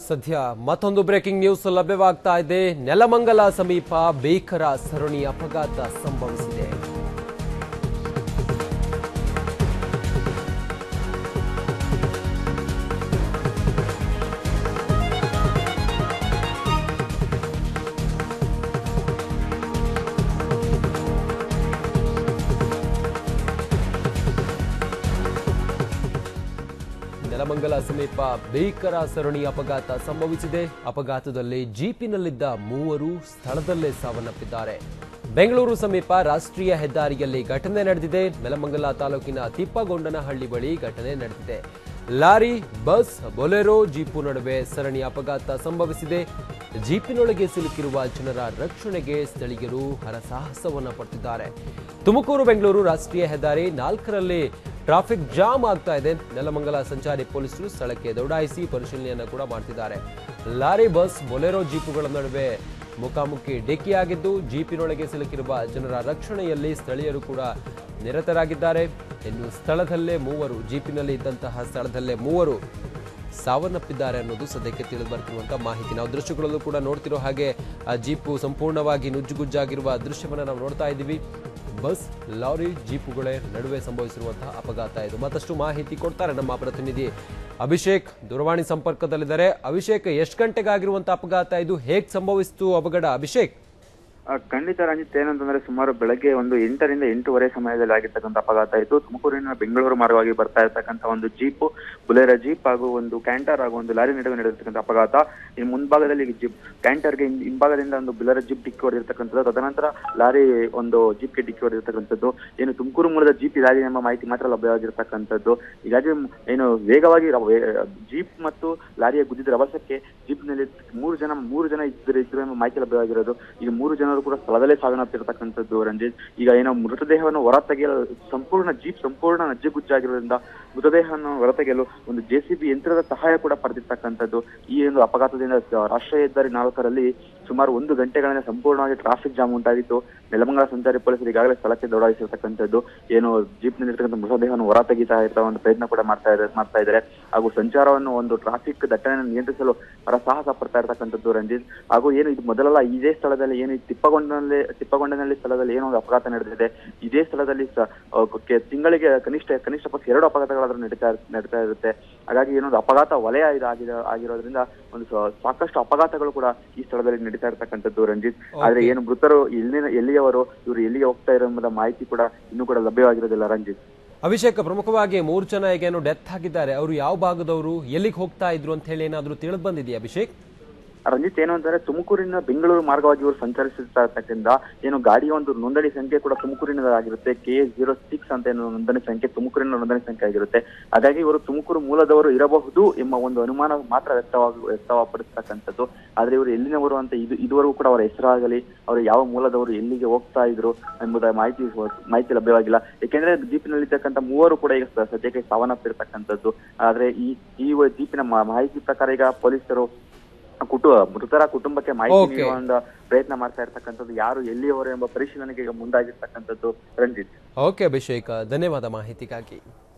ಸದ್ಯ ಮತ್ತೊಂದು breaking news ಲಭ್ಯವಾಗ್ತಾ ಇದೆ ನೆಲಮಂಗಲ ಸಮೀಪ ಭೀಕರ ಸರಣಿ ಅಪಘಾತ ಸಂಭವಿಸಿದೆ ನೆಲಮಂಗಲ ಸಮೀಪ ಭೀಕರ ಸರಣಿ ಅಪಘಾತ ಸಂಭವಿಸಿದೆ ಅಪಘಾತದಲ್ಲಿ ಜೀಪಿನಲ್ಲಿದ್ದ ಮೂವರು ಸ್ಥಳದಲ್ಲೇ ಸಾವನ್ನಪ್ಪಿದ್ದಾರೆ ಬೆಂಗಳೂರು ಸಮೀಪ ರಾಷ್ಟ್ರೀಯ ಹೆದ್ದಾರಿಯಲ್ಲಿ ಘಟನೆ ನಡೆದಿದೆ ನೆಲಮಂಗಲ ತಾಲೂಕಿನ ತಿಪ್ಪಗೊಂಡನಹಳ್ಳಿ ಬಳಿ ಘಟನೆ ನಡೆದಿದೆ ಲಾರಿ ಬಸ್ ಬೊಲೆರೋ ಜೀಪು ನಡುವೆ ಸರಣಿ ಅಪಘಾತ ಸಂಭವಿಸಿದೆ ಜೀಪಿನೊಳಗೆ ಸಿಲುಕಿರುವ ಜನರ ರಕ್ಷಣೆಗೆ ಸ್ಥಳೀಯರು ಹರಸಾಹಸವನ್ನ ಪಡ್ತಿದ್ದಾರೆ ತುಮಕೂರು ಬೆಂಗಳೂರು ರಾಷ್ಟ್ರೀಯ ಹೆದ್ದಾರಿ ನಾಲ್ಕರಲ್ಲಿ ಟ್ರಾಫಿಕ್ ಜಾಮ್ ಆಗ್ತಾ ಇದೆ ನೆಲಮಂಗಲ ಸಂಚಾರಿ ಪೊಲೀಸರು ಸ್ಥಳಕ್ಕೆ ದೌಡಾಯಿಸಿ ಪರಿಶೀಲನೆಯನ್ನ ಕೂಡ ಮಾಡ್ತಿದ್ದಾರೆ ಲಾರಿ ಬಸ್ ಬೊಲೆರೋ ಜೀಪುಗಳ ನಡುವೆ ಮುಖಾಮುಖಿ ಡಿಕ್ಕಿಯಾಗಿದ್ದು ಜೀಪಿನೊಳಗೆ ಸಿಲುಕಿರುವ ಜನರ ರಕ್ಷಣೆಯಲ್ಲಿ ಸ್ಥಳೀಯರು ಕೂಡ ನಿರತರಾಗಿದ್ದಾರೆ ಇನ್ನು ಸ್ಥಳದಲ್ಲೇ ಮೂವರು ಜೀಪಿನಲ್ಲಿ ಇದ್ದಂತಹ ಸ್ಥಳದಲ್ಲೇ ಮೂವರು ಸಾವನ್ನಪ್ಪಿದ್ದಾರೆ ಅನ್ನೋದು ಸದ್ಯಕ್ಕೆ ತಿಳಿದು ಬರ್ತಿರುವಂತಹ ಮಾಹಿತಿ ನಾವು ದೃಶ್ಯಗಳಲ್ಲೂ ಕೂಡ ನೋಡ್ತಿರೋ ಹಾಗೆ ಆ ಜೀಪು ಸಂಪೂರ್ಣವಾಗಿ ನುಜ್ಜುಗುಜ್ಜಾಗಿರುವ ದೃಶ್ಯವನ್ನ ನಾವು ನೋಡ್ತಾ ಇದ್ದೀವಿ ಬಸ್ ಲಾರಿ ಜೀಪುಗಳೇ ನಡುವೆ ಸಂಭವಿಸಿರುವಂತಹ ಅಪಘಾತ ಇದು ಮತ್ತಷ್ಟು ಮಾಹಿತಿ ಕೊಡ್ತಾರೆ ನಮ್ಮ ಪ್ರತಿನಿಧಿ ಅಭಿಷೇಕ್ ದೂರವಾಣಿ ಸಂಪರ್ಕದಲ್ಲಿದ್ದಾರೆ ಅಭಿಷೇಕ್ ಎಷ್ಟು ಗಂಟೆಗಾಗಿರುವಂತಹ ಅಪಘಾತ ಇದು ಹೇಗ್ ಸಂಭವಿಸಿತು ಅವಘಡ ಅಭಿಷೇಕ್ ಆ, ಖಂಡಿತ ರಂಜಿತ್ ಏನಂತಂದ್ರೆ ಸುಮಾರು ಬೆಳಗ್ಗೆ ಒಂದು ಎಂಟರಿಂದ ಎಂಟೂವರೆ ಸಮಯದಲ್ಲಿ ಆಗಿರ್ತಕ್ಕಂಥ ಅಪಘಾತ ಇತ್ತು ತುಮಕೂರಿನ ಬೆಂಗಳೂರು ಮಾರ್ಗವಾಗಿ ಬರ್ತಾ ಇರ್ತಕ್ಕಂಥ ಒಂದು ಜೀಪ್ ಬುಲೆರ ಜೀಪ್ ಹಾಗೂ ಒಂದು ಕ್ಯಾಂಟರ್ ಹಾಗೂ ಒಂದು ಲಾರಿ ನಡುವೆ ನಡೆದಿರ್ತಕ್ಕಂಥ ಅಪಘಾತ ಇನ್ನು ಮುಂಭಾಗದಲ್ಲಿ ಜೀಪ್ ಕ್ಯಾಂಟರ್ಗೆ ಹಿಂ- ಹಿಂಭಾಗದಿಂದ ಒಂದು ಬುಲೆರ ಜೀಪ್ ಡಿಕ್ಕಿ ಹೊಡೆದಿರ್ತಕ್ಕಂಥದ್ದು ತದನಂತರ ಲಾರಿ ಒಂದು ಜೀಪ್ಗೆ ಡಿಕ್ಕಿ ಹೊಡೆದಿರ್ತಕ್ಕಂಥದ್ದು ಏನು ತುಮಕೂರು ಮೂಲದ ಜೀಪ್ ಇದಾಗಿದೆ ಎಂಬ ಮಾಹಿತಿ ಮಾತ್ರ ಲಭ್ಯವಾಗಿರ್ತಕ್ಕಂಥದ್ದು ಹೀಗಾಗಿ ಮ್- ಏನು ವೇಗವಾಗಿ ರ- ವೇ- ಜೀಪ್ ಮತ್ತು ಲಾರಿಯ ಗುದ್ದಿದ ರಭಸಕ್ಕೆ ಜೀಪ್ನಲ್ಲಿ ಮೂರು ಜನ ಮೂರು ಜನ ಇದ್ರು ಇದ್ರು ಎಂಬ ಮಾಹಿತಿ ಲಭ್ಯವಾಗಿರೋದು ಈಗ ಮೂರು ಜನರು ಕೂಡ ಸ್ಥಳದಲ್ಲೇ ಸಾವನ್ನಪ್ಪಿರ್ತಕ್ಕಂಥದ್ದು ರಂಜಿತ್ ಈಗ ಏನೋ ಮೃತದೇಹವನ್ನು ಹೊರ ತೆಗೆಯಲು ಸಂಪೂರ್ಣ ಜೀಪ್ ಸಂಪೂರ್ಣ ನಜ್ಜುಗುಜ್ಜಾಗಿರೋದ್ರಿಂದ ಮೃತದೇಹವನ್ನು ಹೊರತೆಗೆಯಲು ಒಂದು ಜೆ ಸಿ ಬಿ ಯಂತ್ರದ ಸಹಾಯ ಕೂಡ ಪಡೆದಿರ್ತಕ್ಕಂಥದ್ದು ಈ ಒಂದು ಅಪಘಾತದಿಂದ ಸ- ರಾಷ್ಟ್ರೀಯ ಹೆದ್ದಾರಿ ನಾಲ್ಕರಲ್ಲಿ ಸುಮಾರು ಒಂದು ಗಂಟೆಗಳಿಂದ ಸಂಪೂರ್ಣವಾಗಿ ಟ್ರಾಫಿಕ್ ಜಾಮ್ ಉಂಟಾಗಿತ್ತು ನೆಲಮಂಗಲ ಸಂಚಾರಿ ಪೊಲೀಸರು ಈಗಾಗಲೇ ಸ್ಥಳಕ್ಕೆ ದೌಡಾಯಿಸಿರ್ತಕ್ಕಂಥದ್ದು ಏನು ಜೀಪ್ನಲ್ಲಿರ್ತಕ್ಕಂಥ ಮೃತದೇಹವನ್ನು ಹೊರ ತೆಗಿತಾ ಇರ್ತಾ ಒಂದು ಪ್ರಯತ್ನ ಕೂಡ ಮಾಡ್ತಾ ಇದ್ದಾರೆ ಮಾಡ್ತಾ ಇದ್ದಾರೆ ಹಾಗೂ ಸಂಚಾರವನ್ನು ಒಂದು ಟ್ರಾಫಿಕ್ ದಟ್ಟಣೆಯನ್ನು ನಿಯಂತ್ರಿಸಲು ಹರಸಾಹಸ ಪಡ್ತಾ ಇರ್ತಕ್ಕಂಥದ್ದು ರಂಜಿತ್ ಹಾಗೂ ಏನು ಇದು ಮೊದಲೆಲ್ಲ ಇದೇ ಸ್ಥಳದಲ್ಲಿ ಏನು ಈ ತಿಪ್ಪಗೊಂಡನಲ್ಲಿ ತಿಪ್ಪಗೊಂಡನಲ್ಲಿ ಸ್ಥಳದಲ್ಲಿ ಏನೋ ಒಂದು ಅಪಘಾತ ನಡೆದಿದೆ ಇದೇ ಸ್ಥಳದಲ್ಲಿ ಸ- ಆ, ಕೆ- ತಿಂಗಳಿಗೆ ಕನಿಷ್ಠ ಕನಿಷ್ಠ ಪಕ್ಷ ಎರಡು ಅಪಘಾತಗಳಾದ್ರೂ ನಡೀತಾ ಇರ್- ನಡೀತಾ ಇರುತ್ತೆ ಹಾಗಾಗಿ ಏನೊಂದು ಅಪಘಾತ ವಲಯ ಇದಾಗಿದೆ ಆಗಿರೋದ್ರಿಂದ ಒಂದು ಸ- ಸಾಕಷ್ಟು ಅಪಘಾತಗಳು ಕೂಡ ಈ ಸ್ಥಳದಲ್ಲಿ ನಡೀತಾ ಇರ್ತಕ್ಕಂಥದ್ದು ರಂಜಿತ್ ಆದ್ರೆ ಏನು ಮೃತರು ಎಲ್ಲಿನ ಎಲ್ಲಿಯವರು ಇವರು ಎಲ್ಲಿಗೆ ಹೋಗ್ತಾ ಇರೋ ಎಂಬುದ ಮಾಹಿತಿ ಕೂಡ ಇನ್ನೂ ಕೂಡ ಲಭ್ಯವಾಗಿರೋದಿಲ್ಲ ರಂಜಿತ್ ಅಭಿಷೇಕ್ ಪ್ರಮುಖವಾಗಿ ಮೂರು ಜನ ಈಗೇನು ಡೆತ್ ಆಗಿದ್ದಾರೆ ಅವರು ಯಾವ ಭಾಗದವರು ಎಲ್ಲಿಗೆ ಹೋಗ್ತಾ ಇದ್ರು ಅಂತ ಹೇಳಿ ಏನಾದರೂ ತಿಳಿದು ಬಂದಿದೆಯಾ ಅಭಿಷೇಕ್ ರಂಜಿತ್ ಏನು ಅಂತಂದ್ರೆ ತುಮಕೂರಿನ ಬೆಂಗಳೂರು ಮಾರ್ಗವಾಗಿ ಇವರು ಸಂಚರಿಸುತ್ತಾ ಇರ್ತಕ್ಕಂಥ ಏನು ಗಾಡಿಯ ಒಂದು ನೋಂದಣಿ ಸಂಖ್ಯೆ ಕೂಡ ತುಮಕೂರಿನದಾಗಿರುತ್ತೆ ಕೆ ಎಸ್ ಜೀರೋ ಸಿಕ್ಸ್ ಅಂತ ಏನು ನೋಂದಣಿ ಸಂಖ್ಯೆ ತುಮಕೂರಿನ ನೋಂದಣಿ ಸಂಖ್ಯೆ ಆಗಿರುತ್ತೆ ಹಾಗಾಗಿ ಇವರು ತುಮಕೂರು ಮೂಲದವರು ಇರಬಹುದು ಎಂಬ ಒಂದು ಅನುಮಾನ ಮಾತ್ರ ವ್ಯಕ್ತವಾಗಿ ವ್ಯಕ್ತಪಡಿಸ್ತಕ್ಕಂಥದ್ದು ಆದ್ರೆ ಇವರು ಎಲ್ಲಿನವರು ಅಂತ ಇದು ಇದುವರೆಗೂ ಕೂಡ ಅವರ ಹೆಸರಾಗಲಿ ಅವರು ಯಾವ ಮೂಲದವರು ಎಲ್ಲಿಗೆ ಹೋಗ್ತಾ ಇದ್ರು ಎಂಬುದ ಮಾಹಿತಿ ಮಾಹಿತಿ ಲಭ್ಯವಾಗಿಲ್ಲ ಯಾಕೆಂದ್ರೆ ಜೀಪಿನಲ್ಲಿರ್ತಕ್ಕಂಥ ಮೂವರು ಕೂಡ ಈಗ ಸ- ಸದ್ಯಕ್ಕೆ ಸಾವನ್ನಪ್ಪಿರ್ತಕ್ಕಂಥದ್ದು ಆದ್ರೆ ಈ ಈ ಜೀಪಿನ ಮಾ- ಮಾಹಿತಿ ಪ್ರಕಾರ ಈಗ ಪೊಲೀಸರು ಕುಟು ಮೃತರ ಕುಟುಂಬಕ್ಕೆ ಮಾಹಿತಿ Okay. ನೀಡುವ ಒಂದು ಪ್ರಯತ್ನ ಮಾಡ್ತಾ ಇರ್ತಕ್ಕಂಥದ್ದು ಯಾರು ಎಲ್ಲಿಯವರು ಎಂಬ ಪರಿಶೀಲನೆಗೆ ಈಗ ಮುಂದಾಗಿರ್ತಕ್ಕಂಥದ್ದು ರಂಜಿತ್ ಓಕೆ ಅಭಿಷೇಕ್ ಧನ್ಯವಾದ ಮಾಹಿತಿಗಾಗಿ